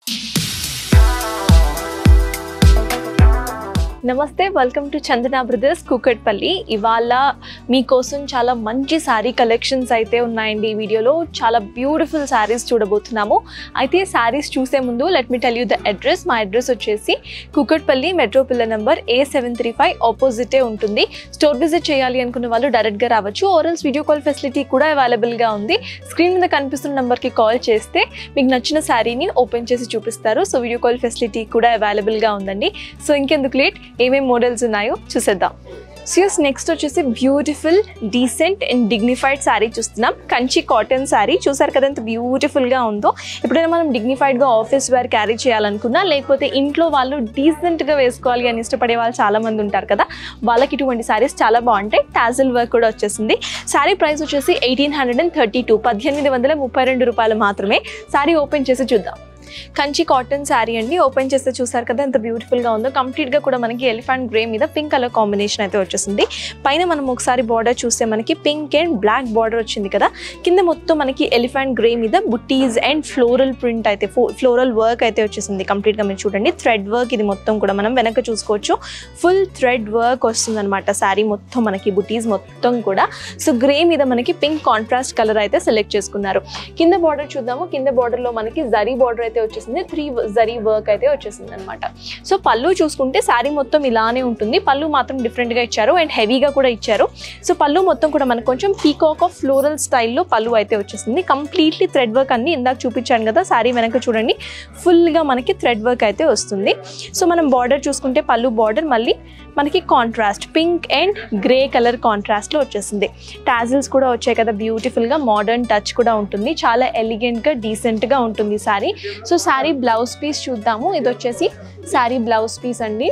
నమస్తే welcome to Chandana brothers Kukatpally ఇవాళ మీకోసం చాలా మంచి శారీ కలెక్షన్స్ అయితే ఉన్నాయండి ఈ వీడియోలో చాలా బ్యూటిఫుల్ శారీస్ చూడబోతున్నాము అయితే శారీస్ చూసే ముందు let me tell you the address మా అడ్రస్ వచ్చేసి Kukatpally metro pillar number A seven three five ఆపోజిటే ఉంటుంది స్టోర్ విజిట్ చేయాలి అనుకున్న వాళ్ళు డైరెక్ట్గా రావచ్చు ఓరల్స్ వీడియో కాల్ ఫెసిలిటీ కూడా అవైలబుల్గా ఉంది స్క్రీన్ మీద కనిపిస్తున్న నెంబర్కి కాల్ చేస్తే మీకు నచ్చిన శారీని ఓపెన్ చేసి చూపిస్తారు సో వీడియో కాల్ ఫెసిలిటీ కూడా అవైలబుల్గా ఉందండి సో ఇంకెందుకు లేట్ ఏమేమి మోడల్స్ ఉన్నాయో చూసేద్దాం సియస్ నెక్స్ట్ వచ్చేసి beautiful decent and dignified saree చూస్తున్నాం కంచి కాటన్ శారీ చూసారు కదా ఎంత బ్యూటిఫుల్గా ఉందో ఎప్పుడైనా మనం డిగ్నిఫైడ్గా ఆఫీస్ వేర్ క్యారీ చేయాలనుకున్నా లేకపోతే ఇంట్లో వాళ్ళు డీసెంట్గా వేసుకోవాలి అని ఇష్టపడే వాళ్ళు చాలా మంది ఉంటారు కదా వాళ్ళకి ఇటువంటి శారీస్ చాలా బాగుంటాయి టాజిల్ వర్క్ కూడా వచ్చేసింది శారీ ప్రైస్ వచ్చేసి eighteen hundred and thirty two పద్దెనిమిది వందల ముప్పై రెండు రూపాయలు మాత్రమే శారీ ఓపెన్ చేసి చూద్దాం కంచి కాటన్ శారీ అండి ఓపెన్ చేస్తే చూసారు కదా ఎంత బ్యూటిఫుల్గా ఉందో కంప్లీట్గా కూడా మనకి ఎలిఫెంట్ గ్రే మీద పింక్ కలర్ కాంబినేషన్ అయితే వచ్చేసింది పైన మనం ఒకసారి బార్డర్ చూస్తే మనకి పింక్ అండ్ బ్లాక్ బార్డర్ వచ్చింది కదా కింద మొత్తం మనకి ఎలిఫెంట్ గ్రే మీద బుట్టీస్ అండ్ ఫ్లోరల్ ప్రింట్ అయితే ఫ్లోరల్ వర్క్ అయితే వచ్చేసింది కంప్లీట్గా మీరు చూడండి థ్రెడ్ వర్క్ ఇది మొత్తం కూడా మనం వెనక చూసుకోవచ్చు ఫుల్ థ్రెడ్ వర్క్ వస్తుంది అనమాట శారీ మొత్తం మనకి బుటీస్ మొత్తం కూడా సో గ్రే మీద మనకి పింక్ కాంట్రాస్ట్ కలర్ అయితే సెలెక్ట్ చేసుకున్నారు కింద బార్డర్ చూద్దాము కింద బార్డర్ లో మనకి జరీ బార్డర్ అయితే వచ్చేసింది త్రీ జరీ వర్క్ అయితే వచ్చేసింది అనమాట సో పళ్ళు చూసుకుంటే శారీ మొత్తం ఇలానే ఉంటుంది పళ్ళు మాత్రం different గా ఇచ్చారు అండ్ హెవీగా కూడా ఇచ్చారు సో పళ్ళు మొత్తం కూడా మనకు కొంచెం పీకాక్ ఆఫ్ ఫ్లోరల్ స్టైల్లో పళ్ళు అయితే వచ్చేసింది కంప్లీట్లీ థ్రెడ్ వర్క్ అన్ని ఇందాక చూపించాను కదా శారీ వెనక చూడండి ఫుల్గా మనకి థ్రెడ్ వర్క్ అయితే వస్తుంది సో మనం బార్డర్ చూసుకుంటే పళ్ళు బార్డర్ మళ్ళీ మనకి contrast pink and grey colour కాంట్రాస్ట్లో వచ్చేసింది టాజిల్స్ కూడా వచ్చాయి కదా బ్యూటిఫుల్గా మోడర్న్ టచ్ కూడా ఉంటుంది చాలా ఎలిగెంట్గా డీసెంట్గా ఉంటుంది sari so sari blouse piece చూద్దాము ఇది వచ్చేసి శారీ బ్లౌజ్ పీస్ అండి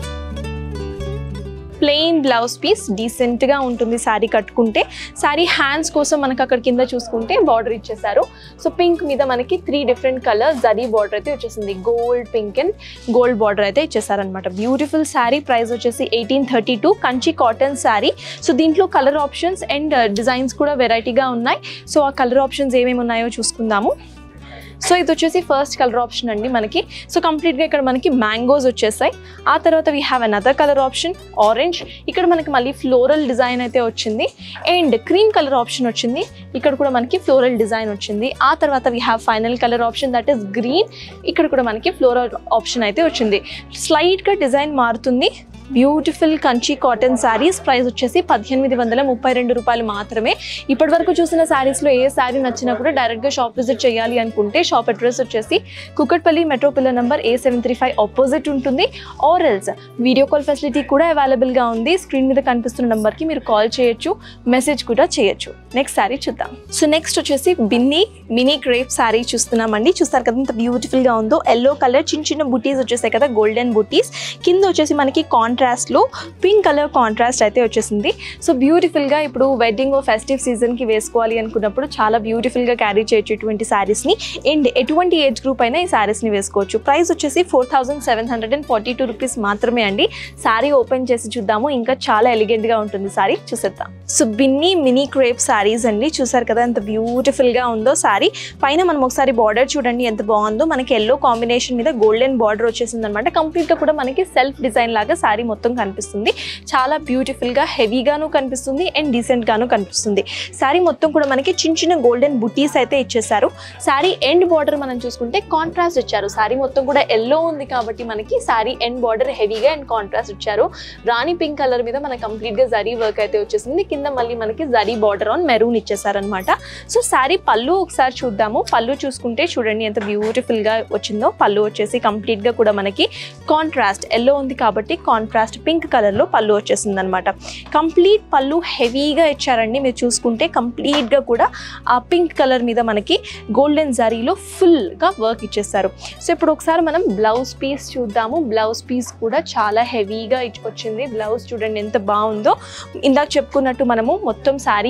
ప్లెయిన్ బ్లౌజ్ పీస్ డీసెంట్గా ఉంటుంది శారీ కట్టుకుంటే శారీ హ్యాండ్స్ కోసం మనకి అక్కడ కింద చూసుకుంటే బార్డర్ ఇచ్చేసారు సో పింక్ మీద మనకి three different colour zari border అయితే వచ్చేసింది gold pink and gold border అయితే ఇచ్చేసారనమాట బ్యూటిఫుల్ శారీ ప్రైస్ వచ్చేసి eighteen thirty two Kanchi cotton sari so దీంట్లో కలర్ ఆప్షన్స్ అండ్ డిజైన్స్ కూడా వెరైటీగా ఉన్నాయి సో ఆ కలర్ ఆప్షన్స్ ఏమేమి ఉన్నాయో చూసుకుందాము సో ఇది వచ్చేసి ఫస్ట్ కలర్ ఆప్షన్ అండి మనకి సో కంప్లీట్గా ఇక్కడ మనకి మ్యాంగోస్ వచ్చేసాయి ఆ తర్వాత we have another colour option orange ఇక్కడ మనకి మళ్ళీ ఫ్లోరల్ డిజైన్ అయితే వచ్చింది అండ్ క్రీమ్ కలర్ ఆప్షన్ వచ్చింది ఇక్కడ కూడా మనకి ఫ్లోరల్ డిజైన్ వచ్చింది ఆ తర్వాత we have final colour option that is green ఇక్కడ కూడా మనకి ఫ్లోరల్ ఆప్షన్ అయితే వచ్చింది స్లైట్గా డిజైన్ మారుతుంది beautiful Kanchi cotton saris price వచ్చేసి పద్దెనిమిది వందల ముప్పై రెండు రూపాయలు మాత్రమే ఇప్పటి వరకు చూసిన శారీస్లో ఏ శారీ నచ్చినా కూడా డైరెక్ట్గా షాప్ విజిట్ చేయాలి అనుకుంటే షాప్ అడ్రస్ వచ్చేసి Kukatpally metro pillar number A seven three five opposite ఉంటుంది ఆర్ఎల్స్ వీడియో కాల్ ఫెసిలిటీ కూడా అవైలబుల్గా ఉంది స్క్రీన్ మీద కనిపిస్తున్న నెంబర్కి మీరు కాల్ చేయొచ్చు మెసేజ్ కూడా చేయొచ్చు నెక్స్ట్ శారీ చూద్దాం సో నెక్స్ట్ వచ్చేసి బిన్ని మినీ క్రేప్ శారీ చూస్తున్నామండి చూస్తారు కదా ఎంత బ్యూటిఫుల్గా ఉందో ఎల్లో కలర్ చిన్న చిన్న బుటీస్ వచ్చేసాయి కదా గోల్డెన్ బుటీస్ కింద వచ్చేసి మనకి కాంట్రాస్ట్లో పింక్ కలర్ కాంట్రాస్ట్ అయితే వచ్చేసింది సో బ్యూటిఫుల్గా ఇప్పుడు వెడ్డింగ్ ఫెస్టివ్ సీజన్కి వేసుకోవాలి అనుకున్నప్పుడు చాలా బ్యూటిఫుల్గా క్యారీ చేయొచ్చేటువంటి శారీస్ని అండ్ ఎటువంటి ఏజ్ గ్రూప్ అయినా ఈ శారీస్ని వేసుకోవచ్చు ప్రైస్ వచ్చేసి four thousand seven hundred and forty two rupees మాత్రమే అండి శారీ ఓపెన్ చేసి చూద్దాము ఇంకా చాలా ఎలిగెంట్గా ఉంటుంది శారీ చూసేద్దాం so Binny mini crepe saris అండి చూసారు కదా ఎంత బ్యూటిఫుల్గా ఉందో శారీ పైన మనం ఒకసారి బార్డర్ చూడండి ఎంత బాగుందో మనకి ఎల్లో కాంబినేషన్ మీద గోల్డెన్ బార్డర్ వచ్చేసింది అనమాట కంప్లీట్గా కూడా మనకి సెల్ఫ్ డిజైన్ లాగా శారీ మొత్తం కనిపిస్తుంది చాలా బ్యూటిఫుల్గా హెవీగాను కనిపిస్తుంది అండ్ డీసెంట్గాను కనిపిస్తుంది శారీ మొత్తం కూడా మనకి చిన్న చిన్న గోల్డెన్ బుటీస్ అయితే ఇచ్చేసారు శారీ ఎండ్ బార్డర్ మనం చూసుకుంటే కాంట్రాస్ట్ ఇచ్చారు శారీ మొత్తం కూడా ఎల్లో ఉంది కాబట్టి మనకి శారీ ఎండ్ బార్డర్ హెవీగా అండ్ కాంట్రాస్ట్ ఇచ్చారు రాణి పింక్ కలర్ మీద మనకి కంప్లీట్గా జరీ వర్క్ అయితే వచ్చేసింది కింద మళ్ళీ మనకి జరీ బార్డర్ ఆన్ మెరూన్ ఇచ్చేసారనమాట సో శారీ పళ్ళు ఒకసారి చూద్దాము పళ్ళు చూసుకుంటే చూడండి ఎంత బ్యూటిఫుల్గా వచ్చిందో పళ్ళు వచ్చేసి కంప్లీట్గా కూడా మనకి కాంట్రాస్ట్ ఎల్లో ఉంది కాబట్టి కాంట్రాస్ట్ పింక్ కలర్లో పళ్ళు వచ్చేసింది అనమాట కంప్లీట్ పళ్ళు హెవీగా ఇచ్చారండి మీరు చూసుకుంటే కంప్లీట్గా కూడా ఆ పింక్ కలర్ మీద మనకి గోల్డెన్ జరీలో ఫుల్గా వర్క్ ఇచ్చేస్తారు సో ఇప్పుడు ఒకసారి మనం బ్లౌజ్ పీస్ చూద్దాము బ్లౌజ్ పీస్ కూడా చాలా హెవీగా ఇచ్- వచ్చింది బ్లౌజ్ చూడండి ఎంత బాగుందో ఇందాక చెప్పుకున్నట్టు మనము మొత్తం శారీ ఎల్లో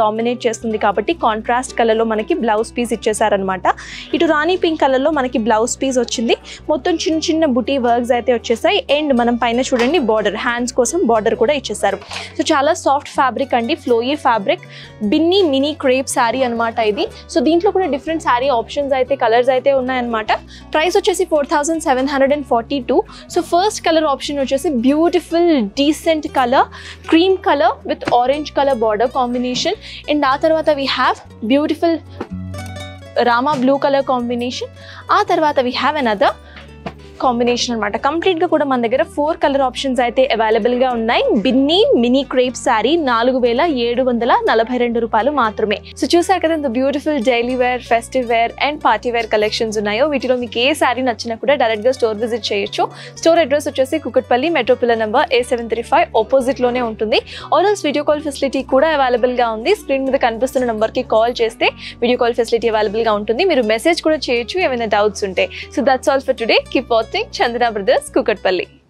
డామినేట్ చేస్తుంది కాబట్టి కాంట్రాస్ట్ కలర్లో మనకి బ్లౌజ్ పీస్ ఇచ్చేసారనమాట ఇటు రాణి పింక్ కలర్లో మనకి బ్లౌజ్ పీస్ వచ్చింది మొత్తం చిన్న చిన్న బుటీ వర్క్స్ అయితే వచ్చేసాయి అండ్ మనం పైన చూడండి బార్డర్ హ్యాండ్స్ కోసం బార్డర్ కూడా ఇచ్చేసారు సో చాలా సాఫ్ట్ ఫ్యాబ్రిక్ అండి flowy fabric Binny mini crepe sari అనమాట ఇది సో దీంట్లో కూడా డిఫరెంట్ శారీ ఆప్షన్స్ అయితే కలర్స్ అయితే ఉన్నాయన్నమాట ప్రైస్ వచ్చేసి four thousand seven hundred and forty two so first colour option వచ్చేసి beautiful decent colour cream colour with orange colour border combination and ఆ తర్వాత we have beautiful Rama blue colour combination ఆ తర్వాత we have another combination అనమాట కంప్లీట్గా కూడా మన దగ్గర ఫోర్ కలర్ ఆప్షన్స్ అయితే అవైలబుల్గా ఉన్నాయి బిన్నీ మినీ క్రేప్ శారీ నాలుగు వేల ఏడు వందల నలభై రెండు రూపాయలు మాత్రమే సో చూసారు కదా ఇంత beautiful daily wear festive wear and party wear collections ఉన్నాయో వీటిలో మీకు ఏ శారీ నచ్చినా కూడా డైరెక్ట్గా స్టోర్ విజిట్ చేయొచ్చు స్టోర్ అడ్రస్ వచ్చేసి Kukatpally metro pillar number A seven three five ఆపోజిట్లోనే ఉంటుంది ఆల్స్ వీడియో కాల్ ఫెసిలిటీ కూడా అవైలబుల్గా ఉంది స్క్రీన్ మీద కనిపిస్తున్న నెంబర్కి కాల్ చేస్తే వీడియో కాల్ ఫెసిలిటీ అవైలబుల్గా ఉంటుంది మీరు మెసేజ్ కూడా చేయొచ్చు ఏమైనా డౌట్స్ ఉంటే so that's all for today keep watching Chandana brothers Kukatpally